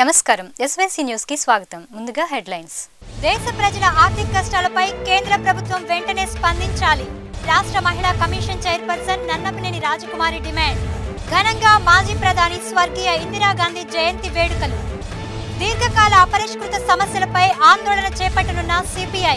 నమస్కారం SYC news కి స్వాగతం ముందుగా హెడ్లైన్స్ దేశ ప్రజల ఆర్థిక కష్టాలపై కేంద్ర ప్రభుత్వం వెంటనే స్పందించాలి రాష్ట్ర మహిళా commission chairperson Nannapaneni Rajakumari demand ఘనంగా మాజీ ప్రధాని స్వర్గీయ ఇందిరాగాంధీ జయంతి వేడుకలు దీర్ఘకాల అపరిష్కృత సమస్యలపై ఆందోళన చేపట్టనున్న సిపిఐ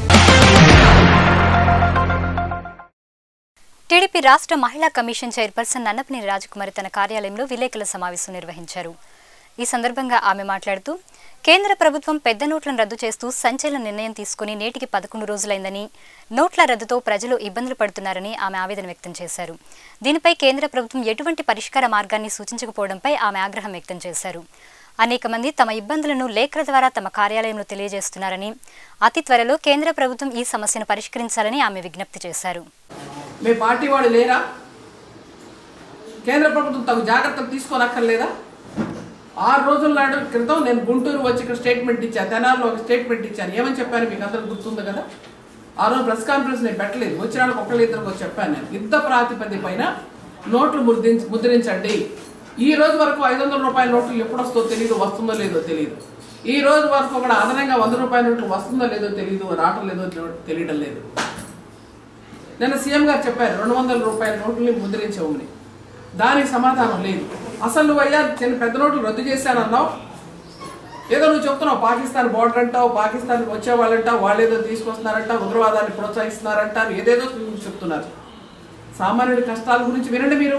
టీడీపీ రాష్ట్ర మహిళా కమిషన్ చైర్పర్సన్ నన్నపనేని రాజకుమారి తన కార్యాలయంలో విలేకరుల సమావేశం నిర్వహించారు ఈ సందర్భంగా ఆమె మాట్లాడుతూ కేంద్ర ప్రభుత్వం పెద్ద నోట్లను రద్దు చేస్తూ సంచలన నిర్ణయం తీసుకుని నేటికి పదకొండు రోజులైందని నోట్ల రద్దుతో ప్రజలు ఇబ్బందులు పడుతున్నారని ఆమె ఆవేదన వ్యక్తం చేశారు దీనిపై కేంద్ర ప్రభుత్వం ఎటువంటి పరిష్కార మార్గాన్ని సూచించకపోవడంపై ఆమె ఆగ్రహం వ్యక్తం చేశారు అనేక మంది తమ ఇబ్బందులను లేఖల ద్వారా తమ కార్యాలయంలో తెలియజేస్తున్నారని అతి త్వరలో కేంద్ర ప్రభుత్వం ఈ సమస్యను పరిష్కరించాలని ఆమె విజ్ఞప్తి చేశారు మీ పార్టీ వాడు లేరా కేంద్ర ప్రభుత్వం తగు జాగ్రత్తలు తీసుకోనక్కర్లేదా ఆరు రోజుల నాడు క్రితం నేను గుంటూరు వచ్చి ఇక్కడ స్టేట్మెంట్ ఇచ్చాను తెనాల్లో ఒక స్టేట్మెంట్ ఇచ్చాను ఏమని చెప్పాను మీకు అందరికి గుర్తుంది కదా ఆ రోజు ప్రెస్ కాన్ఫరెన్స్ నేను పెట్టలేదు వచ్చిన వాళ్ళకి ఒకళ్ళు ఇద్దరికి వచ్చి చెప్పాను నేను యుద్ధ ప్రాతిపది పైన నోట్లు ముద్రించి ముద్రించండి ఈ రోజు వరకు ఐదు వందల రూపాయల నోట్లు ఎప్పుడు వస్తుందో తెలియదు వస్తుందో లేదో తెలియదు ఈ రోజు వరకు కూడా అదనంగా వంద రూపాయల నోట్లు వస్తుందో లేదో తెలియదు రావటం లేదో తెలియడం లేదు నిన్న సీఎం గారు చెప్పారు రెండు వందల రూపాయల నోట్లని ముద్రించవని దానికి సమాధానం లేదు అసలు నువ్వు అయ్యా చిన్న పెద్ద నోట్లు రద్దు చేశానన్నావు ఏదో నువ్వు చెప్తున్నావు పాకిస్తాన్ బోర్డర్ అంటావు పాకిస్తాన్ వచ్చేవాళ్ళంటావు వాళ్ళు ఏదో తీసుకొస్తున్నారంట ఉగ్రవాదాన్ని ప్రోత్సహిస్తున్నారంటారు ఏదేదో చెప్తున్నారు సామాన్యుడి కష్టాల గురించి వినండి మీరు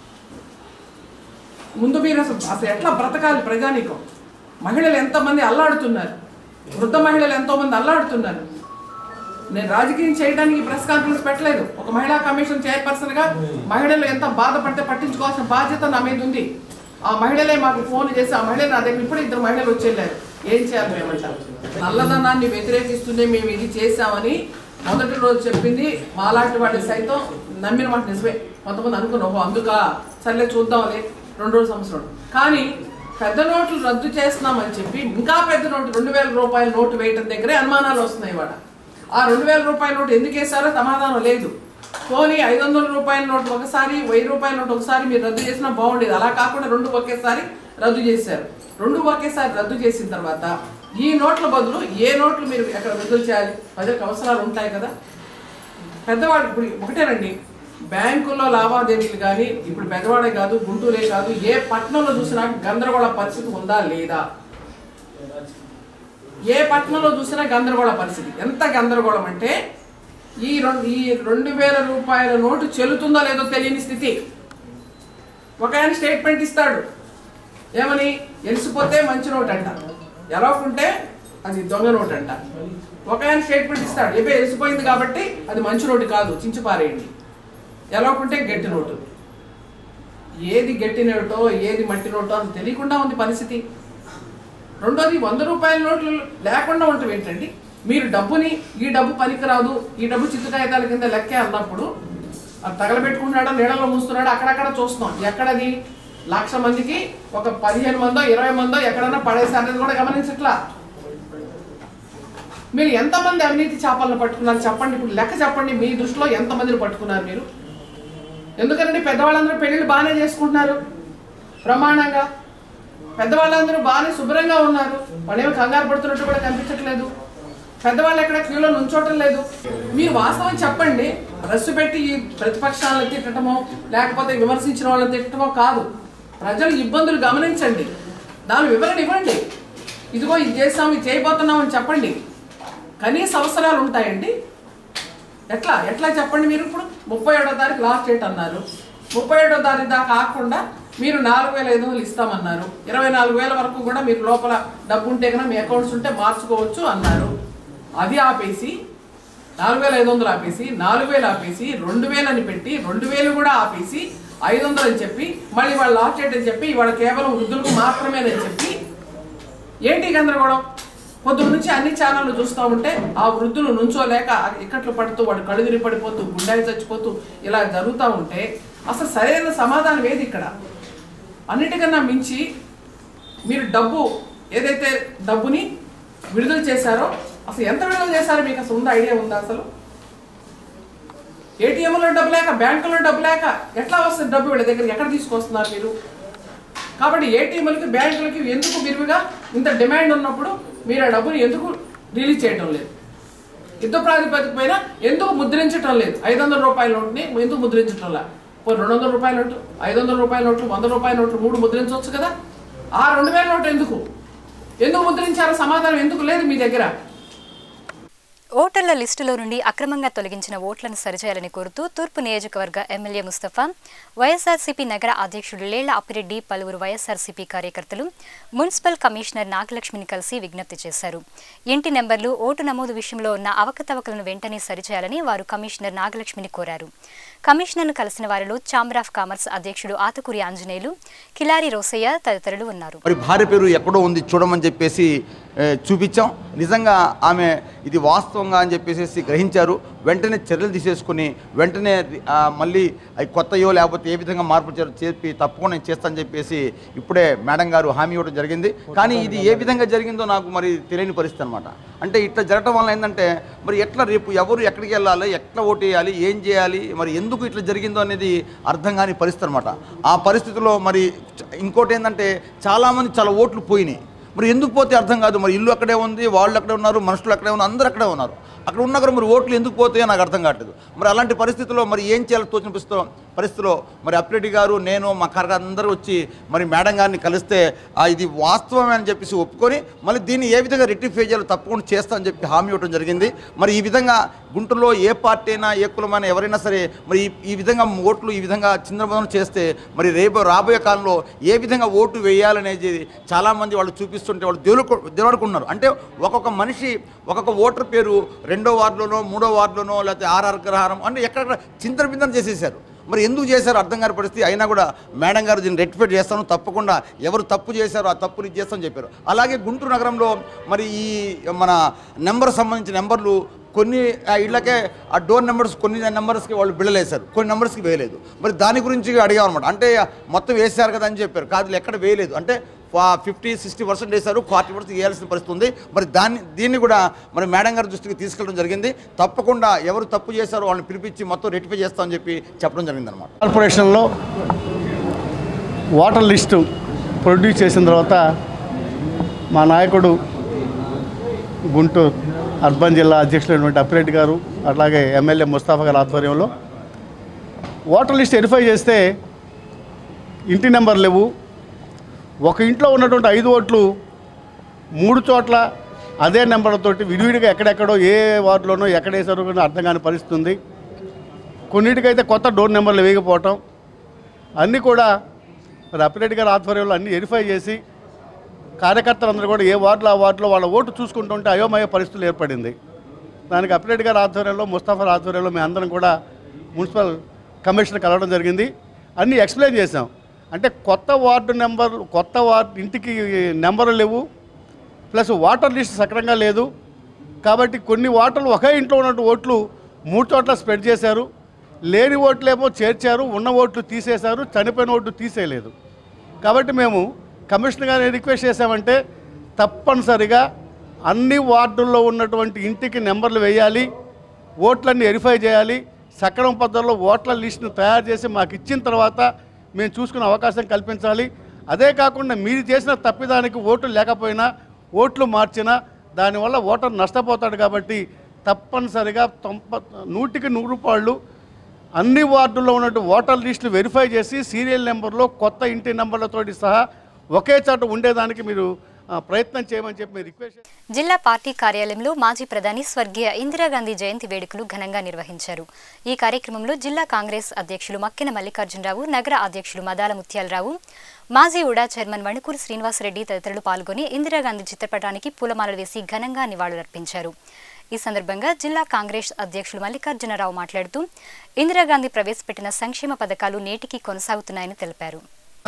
ముందు మీరు అసలు అసలు ఎట్లా బ్రతకాలి ప్రజానీకం మహిళలు ఎంతమంది అల్లాడుతున్నారు వృద్ధ మహిళలు ఎంతోమంది అల్లాడుతున్నారు నేను రాజకీయం చేయడానికి ప్రెస్ కాన్ఫరెన్స్ పెట్టలేదు ఒక మహిళా కమిషన్ చైర్పర్సన్ గా మహిళలు ఎంత బాధపడితే పట్టించుకోవాల్సిన బాధ్యత నా మీద ఉంది ఆ మహిళలే మాకు ఫోన్ చేసి ఆ మహిళలు నా దగ్గర ఇప్పుడు ఇద్దరు మహిళలు వచ్చేళ్ళారు ఏం చేయాలి మేమంటారు నల్లదనాన్ని వ్యతిరేకిస్తూనే మేము ఇది చేశామని మొదటి రోజు చెప్పింది మాలాంటి వాళ్ళు సైతం నమ్మిన మాట నిజమే కొంతమంది అనుకున్నాం ఓహో అందుక సర్లే చూద్దాంలే రెండు రోజుల సంవత్సరం కానీ పెద్ద నోట్లు రద్దు చేస్తున్నామని చెప్పి ఇంకా పెద్ద నోటు రెండు వేల రూపాయల నోటు వేయటం దగ్గరే అనుమానాలు వస్తున్నాయి వాడ ఆ రెండు వేల రూపాయల నోటు ఎందుకు వేశారో సమాధానం లేదు పోనీ ఐదు వందల రూపాయల నోటు ఒకసారి వెయ్యి రూపాయల నోటు ఒకసారి మీరు రద్దు చేసినా బాగుండేది అలా కాకుండా రెండు ఒకేసారి రద్దు చేశారు రెండు ఒకేసారి రద్దు చేసిన తర్వాత ఈ నోట్ల బదులు ఏ నోట్లు మీరు ఎక్కడ విడుదల చేయాలి ప్రజలకు అవసరాలు ఉంటాయి కదా పెద్దవాళ్ళు ఇప్పుడు ఒకటేనండి బ్యాంకుల్లో లావాదేవీలు కానీ ఇప్పుడు పెద్దవాడే కాదు గుంటూరే కాదు ఏ పట్టణంలో చూసినా గందరగోళ పరిస్థితి ఉందా లేదా ఏ పట్టణంలో చూసినా గందరగోళ పరిస్థితి ఎంత గందరగోళం అంటే ఈ రెండు ఈ రెండు వేల రూపాయల నోటు చెల్లుతుందో లేదో తెలియని స్థితి ఒక ఆయన స్టేట్మెంట్ ఇస్తాడు ఏమని ఎలిసిపోతే మంచి నోట్ అంట ఎలాకుంటే అది దొంగ నోట్ అంట ఒక ఆయన స్టేట్మెంట్ ఇస్తాడు ఏపీ ఎలిసిపోయింది కాబట్టి అది మంచి నోటు కాదు చించి పారేయండి ఎలాకుంటే గట్టి నోటు ఏది గట్టి నోటో ఏది మట్టి నోటో అని తెలియకుండా ఉంది పరిస్థితి రెండోది వంద రూపాయల నోట్లు లేకుండా ఉండటం ఏంటండి మీరు డబ్బుని ఈ డబ్బు పనికిరాదు ఈ డబ్బు చిత్తు కాగితాల కింద లెక్కే అన్నప్పుడు అది తగలబెట్టుకుంటున్నాడా నీళ్ళలో మూస్తున్నాడా అక్కడక్కడ చూస్తున్నాం ఎక్కడది లక్ష మందికి ఒక పదిహేను మందో ఇరవై మందో ఎక్కడన్నా పడేసారనేది కూడా గమనించట్లా మీరు ఎంతమంది అవినీతి చేపలను పట్టుకున్నారు చెప్పండి ఇప్పుడు లెక్క చెప్పండి మీ దృష్టిలో ఎంతమందిని పట్టుకున్నారు మీరు ఎందుకంటే పెద్దవాళ్ళందరూ పెళ్ళిళ్ళు బాగానే చేసుకుంటున్నారు ప్రమాణంగా పెద్దవాళ్ళందరూ బాగానే శుభ్రంగా ఉన్నారు వాళ్ళేమో కంగారు పడుతున్నట్టు కూడా కనిపించట్లేదు పెద్దవాళ్ళు ఎక్కడ క్యూలో నుంచోటం లేదు మీరు వాస్తవం చెప్పండి రస్సు పెట్టి ఈ ప్రతిపక్షాలను తిట్టడమో లేకపోతే విమర్శించిన వాళ్ళని తిట్టడమో కాదు ప్రజలు ఇబ్బందులు గమనించండి దాని వివరణ ఇవ్వండి ఇదిగో ఇది చేసాం ఇది చేయబోతున్నాం అని చెప్పండి కనీస అవసరాలు ఉంటాయండి ఎట్లా ఎట్లా చెప్పండి మీరు ఇప్పుడు ముప్పై ఏడో తారీఖు లాస్ట్ డేట్ అన్నారు ముప్పై ఏడో తారీఖు దాకా కాకుండా మీరు నాలుగు వేల ఐదు వందలు ఇస్తామన్నారు ఇరవై నాలుగు వేల వరకు కూడా మీరు లోపల డబ్బు ఉంటే కనుక మీ అకౌంట్స్ ఉంటే మార్చుకోవచ్చు అన్నారు అది ఆపేసి నాలుగు వేల ఐదు వందలు ఆపేసి నాలుగు వేలు ఆపేసి రెండు వేలు అని పెట్టి రెండు వేలు కూడా ఆపేసి ఐదు వందలు అని చెప్పి మళ్ళీ వాళ్ళు లాస్ట్ డేట్ అని చెప్పి ఇవాళ కేవలం వృద్ధులకు మాత్రమేనని చెప్పి ఏంటి గందరగోళం పొద్దున్న నుంచి అన్ని ఛానళ్ళు చూస్తూ ఉంటే ఆ వృద్ధులు నుంచోలేక ఇక్కట్లు పడుతూ వాడు కడుదిరి పడిపోతూ గుండెలు చచ్చిపోతూ ఇలా జరుగుతూ ఉంటే అసలు సరైన సమాధానం ఏది ఇక్కడ అన్నిటికన్నా మించి మీరు డబ్బు ఏదైతే డబ్బుని విడుదల చేశారో అసలు ఎంత విడుదల చేశారో మీకు అసలు ఉందా ఐడియా ఉందా అసలు ఏటీఎంలో డబ్బు లేక బ్యాంకులో డబ్బు లేక ఎట్లా వస్తుంది డబ్బు వీళ్ళ దగ్గర ఎక్కడ తీసుకొస్తున్నారు మీరు కాబట్టి ఏటీఎంలకి బ్యాంకులకి ఎందుకు విరివిగా ఇంత డిమాండ్ ఉన్నప్పుడు మీరు ఆ డబ్బుని ఎందుకు రిలీజ్ చేయడం లేదు యుద్ధ ప్రాతిపదిక పైన ఎందుకు ముద్రించటం లేదు ఐదు వందల రూపాయల నోట్ని ఎందుకు ముద్రించటం లేదు పోనీ రెండు వందల రూపాయల నోటు ఐదు వందల రూపాయల నోట్లు వంద రూపాయల నోట్లు మూడు ముద్రించవచ్చు కదా ఆ రెండు వేల నోటు ఎందుకు ఎందుకు ముద్రించారో సమాధానం ఎందుకు లేదు మీ దగ్గర ఓటర్ల లిస్టులో నుండి అక్రమంగా తొలగించిన ఓట్లను సరిచేయాలని కోరుతూ తూర్పు నియోజకవర్గ ఎమ్మెల్యే ముస్తఫా వైఎస్ఆర్సీపీ నగర అధ్యక్షుడు లేళ్ల అప్పిరెడ్డి పలువురు వైఎస్ఆర్సీపీ కార్యకర్తలు మున్సిపల్ కమిషనర్ నాగలక్ష్మిని కలిసి విజ్ఞప్తి చేశారు ఇంటి నెంబర్లు ఓటు నమోదు విషయంలో ఉన్న అవకతవకలను వెంటనే సరిచేయాలని వారు కమిషనర్ నాగలక్ష్మిని కోరారు కమిషనర్ను కలిసిన వారిలో ఛాంబర్ ఆఫ్ కామర్స్ అధ్యక్షుడు ఆతుకూరి ఆంజనేయులు కిలారి రోసయ్య తదితరులు ఉన్నారు మరి భార్య పేరు ఎక్కడో ఉంది చూడమని చెప్పేసి ఏ, చూపించాం నిజంగా ఆమె ఇది వాస్తవంగా అని చెప్పేసి గ్రహించారు వెంటనే చర్యలు తీసేసుకుని వెంటనే ఆ, మళ్ళీ అవి కొత్తయో లేకపోతే ఏ విధంగా మార్పు చే- చెప్పి తప్పకుండా నేను చేస్తానని చెప్పేసి ఇప్పుడే మేడం గారు హామీ ఇవ్వడం జరిగింది కానీ ఇది ఏ విధంగా జరిగిందో నాకు మరి తెలియని పరిస్థితి అనమాట అంటే ఇట్లా జరగడం వల్ల ఏంటంటే మరి ఎట్లా రేపు ఎవరు ఎక్కడికి వెళ్ళాలి ఎట్లా ఓటు వేయాలి ఏం చేయాలి మరి ఎందుకు ఇట్లా జరిగిందో అనేది అర్థం కాని పరిస్థితి అనమాట ఆ పరిస్థితిలో మరి చ- ఇంకోటి ఏంటంటే చాలామంది చాలా ఓట్లు పోయినాయి మరి ఎందుకు పోతే అర్థం కాదు మరి ఇల్లు అక్కడే ఉంది వాళ్ళు అక్కడే ఉన్నారు మనుషులు అక్కడే ఉన్నారు అందరూ అక్కడే ఉన్నారు అక్కడ ఉన్న కూడా మరి ఓట్లు ఎందుకు పోతాయో నాకు అర్థం కావట్లేదు మరి అలాంటి పరిస్థితుల్లో మరి ఏం చేయాలో తోచినిపిస్తూ పరిస్థితిలో మరి అప్రెడ్డి గారు నేను మా కరగ అందరూ వచ్చి మరి మేడం గారిని కలిస్తే ఆ, ఇది వాస్తవమే అని చెప్పేసి ఒప్పుకొని మళ్ళీ దీన్ని ఏ విధంగా రెక్టిఫై చేయాలో తప్పకుండా చేస్తా అని చెప్పి హామీ ఇవ్వడం జరిగింది మరి ఈ విధంగా గుంటూరులో ఏ పార్టీ అయినా ఏ కులమైనా ఎవరైనా సరే మరి ఈ- ఈ విధంగా ఓట్లు ఈ విధంగా చింద్రబదనం చేస్తే మరి రేపు రాబోయే కాలంలో ఏ విధంగా ఓటు వేయాలనేది చాలామంది వాళ్ళు చూపిస్తుంటే వాళ్ళు దేవుడు దేవుడుకున్నారు అంటే ఒక్కొక్క మనిషి ఒక్కొక్క ఓటర్ పేరు రెండో వార్డులోనో మూడో వార్డులోనో లేకపోతే ఆర్ఆర్ గ్రహారం అంటే ఎక్కడెక్కడ చింతన పింతన చేసేసారు మరి ఎందుకు చేశారు అర్థం కాని పరిస్థితి అయినా కూడా మేడం గారు దీన్ని రెక్టిఫై చేస్తాను తప్పకుండా ఎవరు తప్పు చేశారో ఆ తప్పుని చేస్తామని చెప్పారు అలాగే గుంటూరు నగరంలో మరి ఈ మన నెంబర్ సంబంధించిన నెంబర్లు కొన్ని ఆ ఇళ్ళకే ఆ డోర్ నెంబర్స్ కొన్ని నెంబర్స్కి వాళ్ళు బిళ్ళలు వేశారు కొన్ని నెంబర్స్కి వేయలేదు మరి దాని గురించి అడిగామన్నమాట అంటే మొత్తం వేశారు కదా అని చెప్పారు కాదు ఎక్కడ వేయలేదు అంటే ఫిఫ్టీ సిక్స్టీ పర్సెంట్ వేశారు ఫార్టీ పర్సెంట్ వేయాల్సిన పరిస్థితి ఉంది మరి దాన్ని దీన్ని కూడా మరి మేడం గారి దృష్టికి తీసుకెళ్ళడం జరిగింది తప్పకుండా ఎవరు తప్పు చేశారో వాళ్ళని పిలిపించి మొత్తం రెక్టిఫై చేస్తామని చెప్పి చెప్పడం జరిగింది అనమాట కార్పొరేషన్లో వాటర్ లిస్టు ప్రొడ్యూస్ చేసిన తర్వాత మా నాయకుడు గుంటూరు అర్బన్ జిల్లా అధ్యక్షులైనటువంటి అప్పిరెడ్డి గారు అట్లాగే ఎమ్మెల్యే ముస్తాఫా గారి ఆధ్వర్యంలో వాటర్ లిస్ట్ వెరిఫై చేస్తే ఇంటి నెంబర్ లేవు ఒక ఇంట్లో ఉన్నటువంటి ఐదు ఓట్లు మూడు చోట్ల అదే నెంబర్లతోటి విడివిడిగా ఎక్కడెక్కడో ఏ వార్డులోనో ఎక్కడ వేసారో కూడా అర్థం కాని పరిస్థితి ఉంది కొన్నిటికైతే కొత్త డోర్ నెంబర్లు వేయకపోవటం అన్నీ కూడా మరి అప్పిరెడ్డి గారి ఆధ్వర్యంలో అన్నీ వెరిఫై చేసి కార్యకర్తలందరూ కూడా ఏ వార్డులో ఆ వార్డులో వాళ్ళ ఓటు చూసుకుంటుంటే అయోమయ పరిస్థితులు ఏర్పడింది దానికి అప్పిరెడ్డి గారి ఆధ్వర్యంలో ముస్తాఫర్ ఆధ్వర్యంలో మేము అందరం కూడా మున్సిపల్ కమిషనర్ కలవడం జరిగింది అన్నీ ఎక్స్ప్లెయిన్ చేసాం అంటే కొత్త వార్డు నెంబర్ కొత్త వార్డు ఇంటికి నెంబర్లు లేవు ప్లస్ వాటర్ లిస్ట్ సక్రంగా లేదు కాబట్టి కొన్ని ఓటర్లు ఒకే ఇంట్లో ఉన్నట్టు ఓట్లు మూడు చోట్ల స్ప్రెడ్ చేశారు లేని ఓట్లేమో చేర్చారు ఉన్న ఓట్లు తీసేశారు చనిపోయిన ఓట్లు తీసేయలేదు కాబట్టి మేము కమిషనర్ గారిని రిక్వెస్ట్ చేశామంటే తప్పనిసరిగా అన్ని వార్డుల్లో ఉన్నటువంటి ఇంటికి నెంబర్లు వేయాలి ఓట్లన్నీ వెరిఫై చేయాలి సక్రమ పద్ధతిలో ఓట్ల లిస్టును తయారు చేసి మాకు ఇచ్చిన తర్వాత మేము చూసుకునే అవకాశం కల్పించాలి అదే కాకుండా మీరు చేసిన తప్పిదానికి ఓట్లు లేకపోయినా ఓట్లు మార్చినా దానివల్ల ఓటర్ నష్టపోతాడు కాబట్టి తప్పనిసరిగా తొంప నూటికి నూరు రూపాయలు అన్ని వార్డుల్లో ఉన్నట్టు ఓటర్ లిస్టులు వెరిఫై చేసి సీరియల్ నెంబర్లో కొత్త ఇంటి నెంబర్లతోటి సహా ఒకే చోట ఉండేదానికి మీరు ఆ, ప్రయత్నం చేయమని చెప్పి మీరు రిక్వెస్ట్ చేస్తున్నాం. జిల్లా పార్టీ కార్యాలయంలో మాజీ ప్రధాని స్వర్గీయ ఇందిరాగాంధీ జయంతి వేడుకలు ఘనంగా నిర్వహించారు ఈ కార్యక్రమంలో జిల్లా కాంగ్రెస్ అధ్యక్షులు మక్కెన మల్లికార్జునరావు నగర అధ్యక్షులు మదాల ముత్యాలరావు మాజీ ఉడా చైర్మన్ మణుకూరు శ్రీనివాసరెడ్డి తదితరులు పాల్గొని ఇందిరాగాంధీ చిత్రపటానికి పూలమాలలు వేసి ఘనంగా నివాళులర్పించారు ఈ సందర్భంగా జిల్లా కాంగ్రెస్ అధ్యక్షులు మల్లికార్జునరావు మాట్లాడుతూ ఇందిరాగాంధీ ప్రవేశపెట్టిన సంక్షేమ పథకాలు నేటికి కొనసాగుతున్నాయని తెలిపారు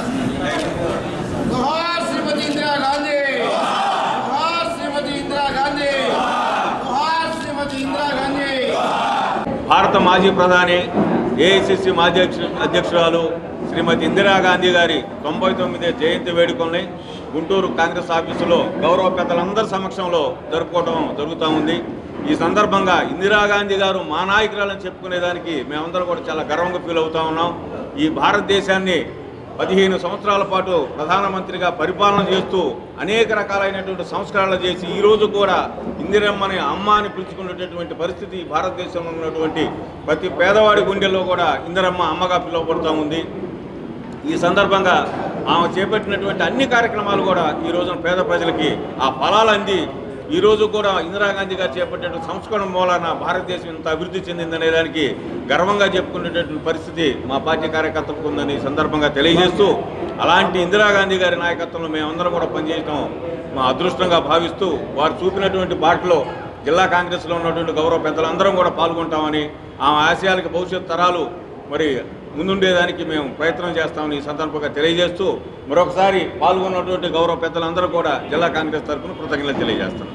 जोहार श्रीमती इंदिरा गांधी जोहार श्रीमती इंदिरा गांधी जोहार श्रीमती इंदिरा गांधी భారత మాజీ ప్రధాని ఏఐసిసి మాజీ అధ్యక్ష- అధ్యక్షురాలు శ్రీమతి ఇందిరాగాంధీ గారి తొంభై తొమ్మిది జయంతి వేడుకల్ని గుంటూరు కాంగ్రెస్ ఆఫీసులో గౌరవ పెద్దలందరి సమక్షంలో జరుపుకోవడం జరుగుతూ ఉంది ఈ సందర్భంగా ఇందిరాగాంధీ గారు మా నాయకురాలని చెప్పుకునేదానికి మేమందరం కూడా చాలా గర్వంగా ఫీల్ అవుతా ఉన్నాం ఈ భారతదేశాన్ని పదిహేను సంవత్సరాల పాటు ప్రధానమంత్రిగా పరిపాలన చేస్తూ అనేక రకాలైనటువంటి సంస్కరణలు చేసి ఈ రోజు కూడా ఇందిరమ్మని అమ్మ అని పిలుచుకునేటటువంటి పరిస్థితి భారతదేశంలో ఉన్నటువంటి ప్రతి పేదవాడి గుండెల్లో కూడా ఇందిరమ్మ అమ్మగా పిలువబడుతూ ఉంది ఈ సందర్భంగా ఆమె చేపట్టినటువంటి అన్ని కార్యక్రమాలు కూడా ఈ రోజున పేద ప్రజలకి ఆ ఫలాలు అంది ఈ రోజు కూడా ఇందిరాగాంధీ గారు చేపట్టిన సంస్కరణ మూలాన భారతదేశం ఇంత అభివృద్ధి చెందిందనే దానికి గర్వంగా చెప్పుకునేటటువంటి పరిస్థితి మా పార్టీ కార్యకర్తలకు ఉందని ఈ సందర్భంగా తెలియజేస్తూ అలాంటి ఇందిరాగాంధీ గారి నాయకత్వంలో మేమందరం కూడా పనిచేయడం మా అదృష్టంగా భావిస్తూ వారు చూపినటువంటి బాటలో జిల్లా కాంగ్రెస్లో ఉన్నటువంటి గౌరవ పెద్దలందరం కూడా పాల్గొంటామని ఆ ఆశయాలకు భవిష్యత్ తరాలు మరి ముందుండేదానికి మేము ప్రయత్నం చేస్తామని ఈ సందర్భంగా తెలియజేస్తూ మరొకసారి పాల్గొన్నటువంటి గౌరవ పెద్దలందరూ కూడా జిల్లా కాంగ్రెస్ తరఫున కృతజ్ఞతలు తెలియజేస్తాం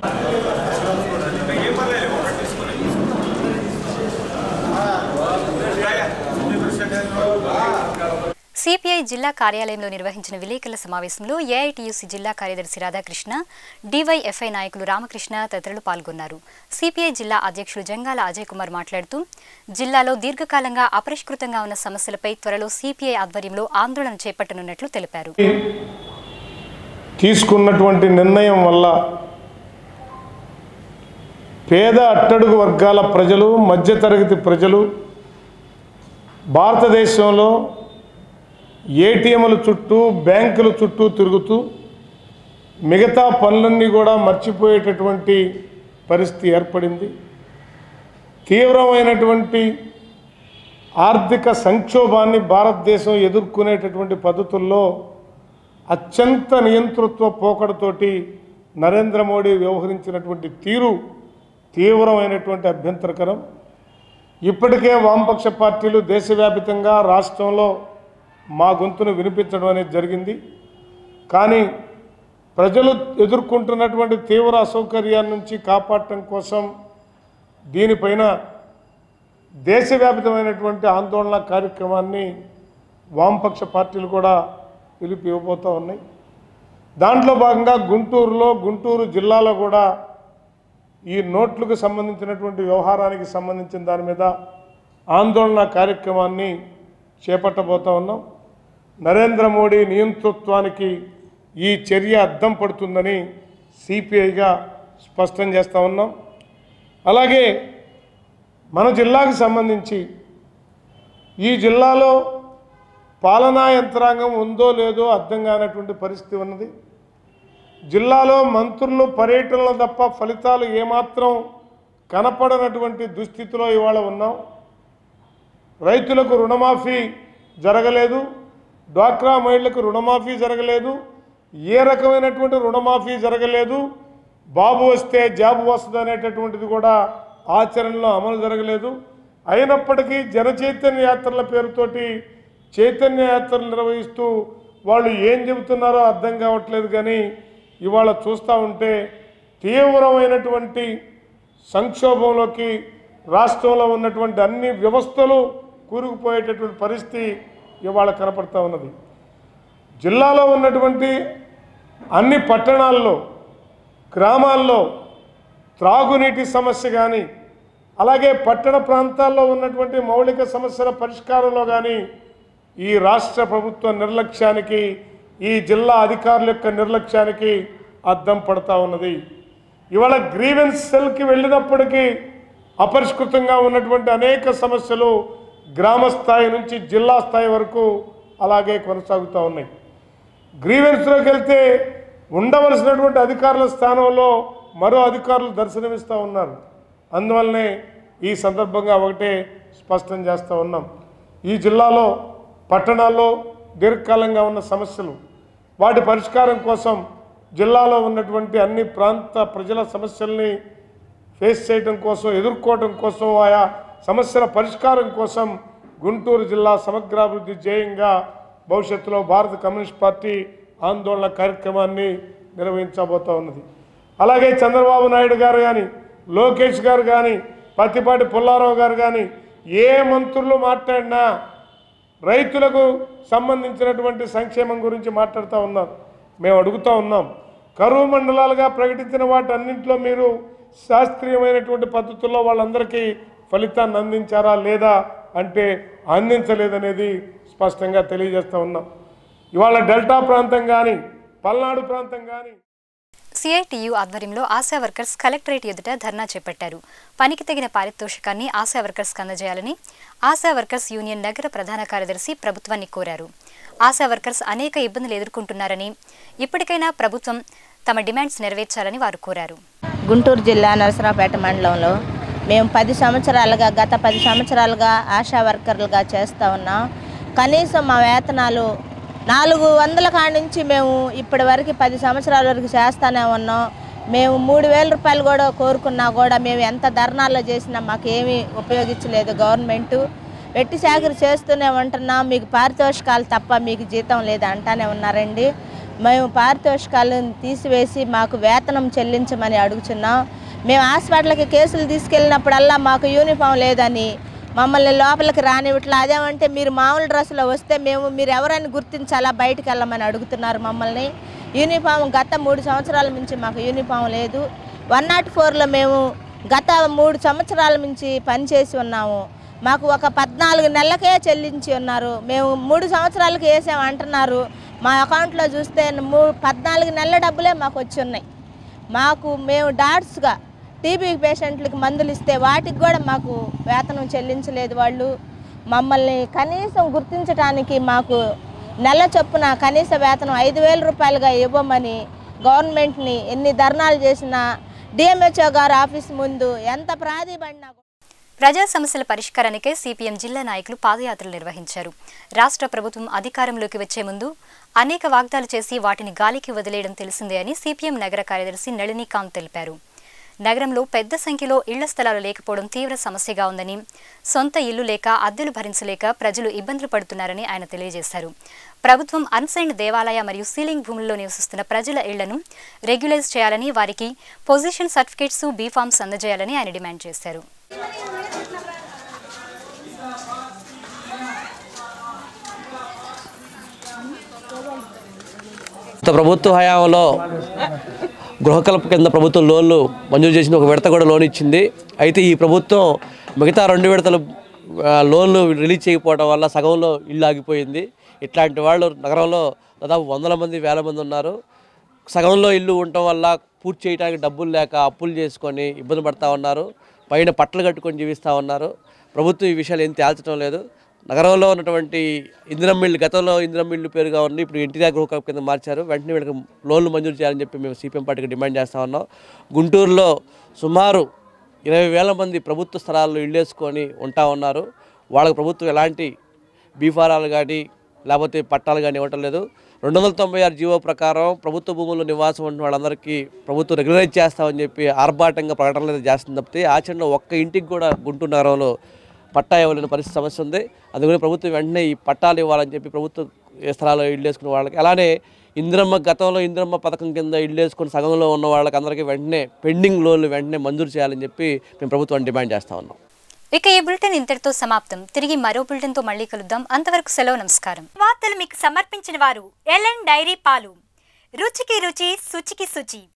సిపిఐ జిల్లా కార్యాలయంలో నిర్వహించిన విలేకరుల సమావేశంలో ఏఐటియుసి జిల్లా కార్యదర్శి రాధాకృష్ణ డివైఎఫ్ఐ నాయకులు రామకృష్ణ తదితరులు పాల్గొన్నారు సిపిఐ జిల్లా అధ్యక్షులు జంగాల అజయ్ కుమార్ మాట్లాడుతూ జిల్లాలో దీర్ఘకాలంగా అపరిష్కృతంగా ఉన్న సమస్యలపై త్వరలో సిపిఐ ఆధ్వర్యంలో ఆందోళన చేపట్టనున్నట్లు తెలిపారు తీసుకున్నటువంటి నిర్ణయం వల్ల పేద అట్టడుగు వర్గాల ప్రజలు మధ్యతరగతి ప్రజలు భారతదేశంలో ఏటీఎంల చుట్టూ బ్యాంకుల చుట్టూ తిరుగుతూ మిగతా పనులన్నీ కూడా మర్చిపోయేటటువంటి పరిస్థితి ఏర్పడింది తీవ్రమైనటువంటి ఆర్థిక సంక్షోభాన్ని భారతదేశం ఎదుర్కొనేటటువంటి పద్ధతుల్లో అత్యంత నియంతృత్వ పోకడతోటి నరేంద్ర మోడీ వ్యవహరించినటువంటి తీరు తీవ్రమైనటువంటి అభ్యంతరకరం ఇప్పటికే వామపక్ష పార్టీలు దేశవ్యాపితంగా రాష్ట్రంలో మా గొంతును వినిపించడం అనేది జరిగింది కానీ ప్రజలు ఎదుర్కొంటున్నటువంటి తీవ్ర అసౌకర్యాల నుంచి కాపాడటం కోసం దీనిపైన దేశవ్యాపితమైనటువంటి ఆందోళన కార్యక్రమాన్ని వామపక్ష పార్టీలు కూడా పిలుపు ఇవ్వబోతూ ఉన్నాయి దాంట్లో భాగంగా గుంటూరులో గుంటూరు జిల్లాలో కూడా ఈ నోట్లకు సంబంధించినటువంటి వ్యవహారానికి సంబంధించిన దాని మీద ఆందోళన కార్యక్రమాన్ని చేపట్టబోతా ఉన్నాం నరేంద్ర మోడీ నియంతృత్వానికి ఈ చర్య అద్దం పడుతుందని సిపిఐగా స్పష్టం చేస్తూ ఉన్నాం అలాగే మన జిల్లాకు సంబంధించి ఈ జిల్లాలో పాలనా యంత్రాంగం ఉందో లేదో అర్థం కానటువంటి పరిస్థితి ఉన్నది జిల్లాలో మంత్రులు పర్యటనలు తప్ప ఫలితాలు ఏమాత్రం కనపడనటువంటి దుస్థితిలో ఇవాళ ఉన్నాం రైతులకు రుణమాఫీ జరగలేదు డ్వాక్రా మహిళలకు రుణమాఫీ జరగలేదు ఏ రకమైనటువంటి రుణమాఫీ జరగలేదు బాబు వస్తే జాబు వస్తుంది అనేటటువంటిది కూడా ఆచరణలో అమలు జరగలేదు అయినప్పటికీ జనచైతన్య యాత్రల పేరుతోటి చైతన్య యాత్రలు నిర్వహిస్తూ వాళ్ళు ఏం చెబుతున్నారో అర్థం కావట్లేదు కానీ ఇవాళ చూస్తూ ఉంటే తీవ్రమైనటువంటి సంక్షోభంలోకి రాష్ట్రంలో ఉన్నటువంటి అన్ని వ్యవస్థలు కూరుకుపోయేటటువంటి పరిస్థితి ఇవాళ కనపడతా ఉన్నది జిల్లాలో ఉన్నటువంటి అన్ని పట్టణాల్లో గ్రామాల్లో త్రాగునీటి సమస్య కానీ అలాగే పట్టణ ప్రాంతాల్లో ఉన్నటువంటి మౌలిక సమస్యల పరిష్కారంలో కానీ ఈ రాష్ట్ర ప్రభుత్వ నిర్లక్ష్యానికి ఈ జిల్లా అధికారుల యొక్క నిర్లక్ష్యానికి అద్దం పడతా ఉన్నది ఇవాళ గ్రీవెన్స్ సెల్కి వెళ్ళినప్పటికీ అపరిష్కృతంగా ఉన్నటువంటి అనేక సమస్యలు గ్రామ స్థాయి నుంచి జిల్లా స్థాయి వరకు అలాగే కొనసాగుతూ ఉన్నాయి గ్రీవెన్స్లోకి వెళ్తే ఉండవలసినటువంటి అధికారుల స్థానంలో మరో అధికారులు దర్శనమిస్తూ ఉన్నారు అందువల్లనే ఈ సందర్భంగా ఒకటే స్పష్టం చేస్తూ ఉన్నాం ఈ జిల్లాలో పట్టణాల్లో దీర్ఘకాలంగా ఉన్న సమస్యలు వాటి పరిష్కారం కోసం జిల్లాలో ఉన్నటువంటి అన్ని ప్రాంత ప్రజల సమస్యల్ని ఫేస్ చేయడం కోసం ఎదుర్కోవడం కోసం ఆయా సమస్యల పరిష్కారం కోసం గుంటూరు జిల్లా సమగ్రాభివృద్ధి ధ్యేయంగా భవిష్యత్తులో భారత కమ్యూనిస్ట్ పార్టీ ఆందోళన కార్యక్రమాన్ని నిర్వహించబోతా ఉన్నది అలాగే చంద్రబాబు నాయుడు గారు కానీ లోకేష్ గారు కానీ పత్తిపాటి పుల్లారావు గారు కానీ ఏ మంత్రులు మాట్లాడినా రైతులకు సంబంధించినటువంటి సంక్షేమం గురించి మాట్లాడుతూ ఉన్నారు మేము అడుగుతూ ఉన్నాం కరువు మండలాలుగా ప్రకటించిన వాటన్నింటిలో మీరు శాస్త్రీయమైనటువంటి పద్ధతుల్లో వాళ్ళందరికీ ఫలితాన్ని అందించారా లేదా అంటే అందించలేదనేది స్పష్టంగా తెలియజేస్తూ ఉన్నాం ఇవాళ డెల్టా ప్రాంతం కానీ పల్నాడు ప్రాంతం కానీ సిఐటియు ఆధ్వర్యంలో ఆశా వర్కర్స్ కలెక్టరేట్ ఎదుట ధర్నా చేపట్టారు పనికి తగిన పారితోషికాన్ని ఆశా వర్కర్స్ అందజేయాలని ఆశా వర్కర్స్ యూనియన్ నగర ప్రధాన కార్యదర్శి ప్రభుత్వాన్ని కోరారు ఆశా వర్కర్స్ అనేక ఇబ్బందులు ఎదుర్కొంటున్నారని ఇప్పటికైనా ప్రభుత్వం తమ డిమాండ్స్ నెరవేర్చాలని వారు కోరారు గుంటూరు జిల్లా నరసరావుపేట మండలంలో మేము పది సంవత్సరాలుగా గత పది సంవత్సరాలుగా ఆశా వర్కర్లుగా చేస్తూ ఉన్నాం కనీసం మా వేతనాలు నాలుగు వందల కాడి నుంచి మేము ఇప్పటి వరకు పది సంవత్సరాల వరకు చేస్తూనే ఉన్నాం మేము మూడు వేల రూపాయలు కూడా కోరుకున్నా కూడా మేము ఎంత ధర్నాల్లో చేసినా మాకు ఏమీ ఉపయోగించలేదు గవర్నమెంటు వెట్టి చాకరి చేస్తూనే ఉంటున్నాం మీకు పారితోషికాలు తప్ప మీకు జీతం లేదు అంటానే ఉన్నారండి మేము పారితోషికాలను తీసివేసి మాకు వేతనం చెల్లించమని అడుగుతున్నాం మేము హాస్పిటల్కి కేసులు తీసుకెళ్ళినప్పుడల్లా మాకు యూనిఫామ్ లేదని మమ్మల్ని లోపలికి రానివ్వట్లే అదేమంటే మీరు మామూలు డ్రెస్సులో వస్తే మేము మీరు ఎవరైనా గుర్తించాలా బయటికి వెళ్ళమని అడుగుతున్నారు మమ్మల్ని యూనిఫామ్ గత మూడు సంవత్సరాల నుంచి మాకు యూనిఫామ్ లేదు వన్ నాట్ ఫోర్లో మేము గత మూడు సంవత్సరాల నుంచి పనిచేసి ఉన్నాము మాకు ఒక పద్నాలుగు నెలలకే చెల్లించి ఉన్నారు మేము మూడు సంవత్సరాలకి వేసాము అంటున్నారు మా అకౌంట్లో చూస్తే మూ పద్నాలుగు నెలల డబ్బులే మాకు వచ్చి ఉన్నాయి మాకు మేము డాట్స్గా టీబీ పేషెంట్లకు మందులు ఇస్తే వాటికి కూడా మాకు వేతనం చెల్లించలేదు వాళ్ళు మమ్మల్ని కనీసం గుర్తించడానికి మాకు నెల చొప్పున కనీస వేతనం ఐదు వేల రూపాయలుగా ఇవ్వమని గవర్నమెంట్ని ఎన్ని ధర్నాలు చేసినా డిఎంహెచ్ఓ గారి ఆఫీస్ ముందు ఎంత ప్రాధిపడినా ప్రజా సమస్యల పరిష్కారానికే సిపిఎం జిల్లా నాయకులు పాదయాత్రలు నిర్వహించారు రాష్ట్ర ప్రభుత్వం అధికారంలోకి వచ్చే ముందు అనేక వాగ్దాలు చేసి వాటిని గాలికి వదిలేయడం తెలిసిందే అని సిపిఎం నగర కార్యదర్శి నళినీకాంత్ తెలిపారు నగరంలో పెద్ద సంఖ్యలో ఇళ్ల స్థలాలు లేకపోవడం తీవ్ర సమస్యగా ఉందని సొంత ఇల్లు లేక అద్దెలు భరించలేక ప్రజలు ఇబ్బందులు పడుతున్నారని ఆయన తెలియజేశారు ప్రభుత్వం అన్సైన్డ్ దేవాలయ మరియు సీలింగ్ భూముల్లో నివసిస్తున్న ప్రజల ఇళ్లను రెగ్యులైజ్ చేయాలని వారికి పొజిషన్ సర్టిఫికేట్స్ బీఫామ్స్ అందజేయాలని ఆయన డిమాండ్ చేశారు గత ప్రభుత్వ హయాంలో గృహకల్ప కింద ప్రభుత్వం లోన్లు మంజూరు చేసింది ఒక విడత కూడా లోన్ ఇచ్చింది అయితే ఈ ప్రభుత్వం మిగతా రెండు విడతలు ఆ, లోన్లు రిలీజ్ చేయకపోవడం వల్ల సగంలో ఇల్లు ఆగిపోయింది ఇట్లాంటి వాళ్ళు నగరంలో దాదాపు వందల మంది వేల మంది ఉన్నారు సగంలో ఇల్లు ఉండటం వల్ల పూర్తి చేయడానికి డబ్బులు లేక అప్పులు చేసుకొని ఇబ్బంది పడతా ఉన్నారు పైన పట్టలు కట్టుకొని జీవిస్తూ ఉన్నారు ప్రభుత్వం ఈ విషయాలు ఏం తేల్చడం లేదు నగరంలో ఉన్నటువంటి ఇందిరం మిల్లు గతంలో ఇందిరం మిల్లు పేరుగా ఉంది ఇప్పుడు ఎన్టీఆర్ గృహ కింద మార్చారు వెంటనే వీళ్ళకి లోన్లు మంజూరు చేయాలని చెప్పి మేము సిపిఎం పార్టీకి డిమాండ్ చేస్తా ఉన్నాం గుంటూరులో సుమారు ఇరవై వేల మంది ప్రభుత్వ స్థలాల్లో ఇళ్ళేసుకొని ఉంటా ఉన్నారు వాళ్ళకి ప్రభుత్వం ఎలాంటి బీఫారాలు కానీ లేకపోతే పట్టాలు కానీ ఇవ్వటం లేదు రెండు వందల తొంభై ఆరు జీవో ప్రకారం ప్రభుత్వ భూముల్లో నివాసం ఉన్న వాళ్ళందరికీ ప్రభుత్వం రెగ్యులైజ్ చేస్తామని చెప్పి ఆర్భాటంగా ప్రకటనలు అయితే చేస్తుంది తప్పితే ఆచరణలో ఒక్క ఇంటికి కూడా గుంటూరు నగరంలో పట్టా ఇవ్వలేని పరిస్థితి సమస్య ఉంది అందుకని ప్రభుత్వం వెంటనే ఈ పట్టాలు ఇవ్వాలని చెప్పి ప్రభుత్వం ఏ స్థలాల్లో ఇల్లు వేసుకునే వాళ్ళకి అలానే ఇందిరమ్మ గతంలో ఇందిరమ్మ పథకం కింద ఇల్లు వేసుకుని సగంలో ఉన్న వాళ్ళకి అందరికీ వెంటనే పెండింగ్ లోన్లు వెంటనే మంజూరు చేయాలని చెప్పి మేము ప్రభుత్వాన్ని డిమాండ్ చేస్తా ఉన్నాం ఇక ఈ బులెటిన్ ఇంతటితో సమాప్తం తిరిగి మరో బులెటిన్తో మళ్ళీ కలుద్దాం అంతవరకు సెలవు నమస్కారం వార్తలు మీకు సమర్పించిన వారు ఎల్ఎన్ డైరీ పాలు రుచికి రుచి శుచికి శుచి